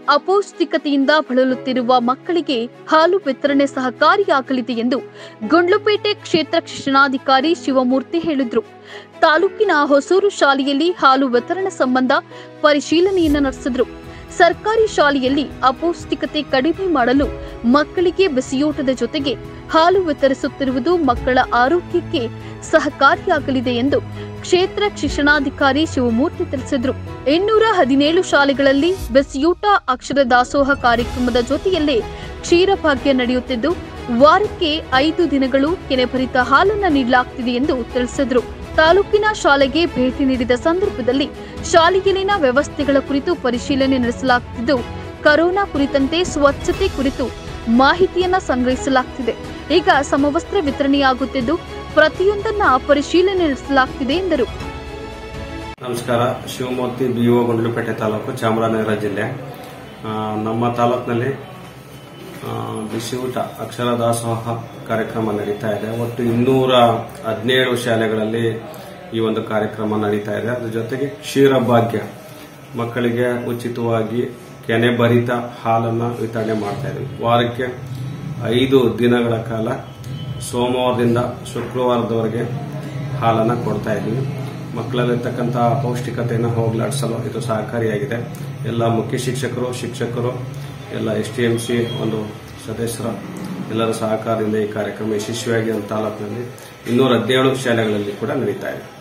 ಅಪೌಷ್ಟಿಕತೆಯಿಂದ ಬಳಲುತ್ತಿರುವ ಮಕ್ಕಳಿಗೆ ಹಾಲು ವಿತರಣೆ ಸಹಕಾರಿಯಾಗಲಿದೆ ಎಂದು ಗುಂಡ್ಲುಪೇಟೆ ಕ್ಷೇತ್ರ ಶಿಕ್ಷಣಾಧಿಕಾರಿ ಶಿವಮೂರ್ತಿ ಹೇಳಿದರು ತಾಲೂಕಿನ ಹೊಸೂರು ಶಾಲೆಯಲ್ಲಿ ಹಾಲು ವಿತರಣೆ ಸಂಬಂಧ ಪರಿಶೀಲನೆಯನ್ನು ನಡೆಸಿದ್ರು ಸರ್ಕಾರಿ ಶಾಲೆಯಲ್ಲಿ ಅಪೌಷ್ಟಿಕತೆ ಕಡಿಮೆ ಮಾಡಲು ಮಕ್ಕಳಿಗೆ ಬಿಸಿಯೂಟದ ಜೊತೆಗೆ ಹಾಲು ವಿತರಿಸುತ್ತಿರುವುದು ಮಕ್ಕಳ ಆರೋಗ್ಯಕ್ಕೆ ಸಹಕಾರಿಯಾಗಲಿದೆ ಎಂದು ಕ್ಷೇತ್ರ ಶಿಕ್ಷಣಾಧಿಕಾರಿ ಶಿವಮೂರ್ತಿ ತಿಳಿಸಿದರು ಇನ್ನೂರ ಹದಿನೇಳು ಶಾಲೆಗಳಲ್ಲಿ ಬಿಸಿಯೂಟ ಅಕ್ಷರ ದಾಸೋಹ ಕಾರ್ಯಕ್ರಮದ ಜೊತೆಯಲ್ಲೇ ಕ್ಷೀರಭಾಗ್ಯ ನಡೆಯುತ್ತಿದ್ದು ವಾರಕ್ಕೆ ಐದು ದಿನಗಳು ಕೆನೆಭರಿತ ಹಾಲನ್ನು ನೀಡಲಾಗ್ತಿದೆ ಎಂದು ತಿಳಿಸಿದರು ತಾಲೂಕಿನ ಶಾಲೆಗೆ ಭೇಟಿ ನೀಡಿದ ಸಂದರ್ಭದಲ್ಲಿ ಶಾಲೆಯಲ್ಲಿನ ವ್ಯವಸ್ಥೆಗಳ ಕುರಿತು ಪರಿಶೀಲನೆ ನಡೆಸಲಾಗುತ್ತಿದ್ದು ಕರೋನಾ ಕುರಿತಂತೆ ಸ್ವಚ್ಛತೆ ಕುರಿತು ಮಾಹಿತಿಯನ್ನ ಸಂಗ್ರಹಿಸಲಾಗ್ತಿದೆ ಈಗ ಸಮವಸ್ತ್ರ ವಿತರಣೆಯಾಗುತ್ತಿದ್ದು ಪ್ರತಿಯೊಂದನ್ನ ಪರಿಶೀಲನೆ ನಡೆಸಲಾಗ್ತಿದೆ ಎಂದರು ನಮಸ್ಕಾರ ಶಿವಮೂರ್ತಿ ಬಿಒ ಗುಂಡ್ಲುಪೇಟೆ ತಾಲೂಕು ಚಾಮರಾಜನಗರ ಜಿಲ್ಲೆ ಆ, ನಮ್ಮ ತಾಲೂಕಿನಲ್ಲಿ ಆ, ಬಿಸಿಯೂಟ ಅಕ್ಷರ ದಾಸೋಹ ಕಾರ್ಯಕ್ರಮ ನಡೀತಾ ಇದೆ ಒಟ್ಟು ಇನ್ನೂರ ಹದಿನೇಳು ಶಾಲೆಗಳಲ್ಲಿ ಈ ಒಂದು ಕಾರ್ಯಕ್ರಮ ನಡೀತಾ ಇದೆ ಅದ್ರ ಜೊತೆಗೆ ಕ್ಷೀರ ಭಾಗ್ಯ ಮಕ್ಕಳಿಗೆ ಉಚಿತವಾಗಿ ಕೆನೆ ಭರಿತ ಹಾಲನ್ನು ವಿತರಣೆ ಮಾಡ್ತಾ ಇದ್ದೀವಿ ವಾರಕ್ಕೆ ಐದು ದಿನಗಳ ಕಾಲ ಸೋಮವಾರದಿಂದ ಶುಕ್ರವಾರದವರೆಗೆ ಹಾಲನ್ನು ಕೊಡ್ತಾ ಇದ್ದೀವಿ ಮಕ್ಕಳಲ್ಲಿರ್ತಕ್ಕಂಥ ಅಪೌಷ್ಟಿಕತೆಯನ್ನು ಹೋಗಲಾಡಿಸಲು ಇದು ಸಹಕಾರಿಯಾಗಿದೆ ಎಲ್ಲ ಮುಖ್ಯ ಶಿಕ್ಷಕರು ಶಿಕ್ಷಕರು ಎಲ್ಲ ಎಸ್ ಟಿ ಎಂ ಸಿ ಒಂದು ಸದಸ್ಯರ ಎಲ್ಲರ ಸಹಕಾರದಿಂದ ಈ ಕಾರ್ಯಕ್ರಮ ಯಶಸ್ವಿಯಾಗಿ ನಮ್ಮ ತಾಲೂಕಿನಲ್ಲಿ ಇನ್ನೂರ ಹದಿನೇಳು ಶಾಲೆಗಳಲ್ಲಿ ಕೂಡ ನಡೀತಾ ಇದೆ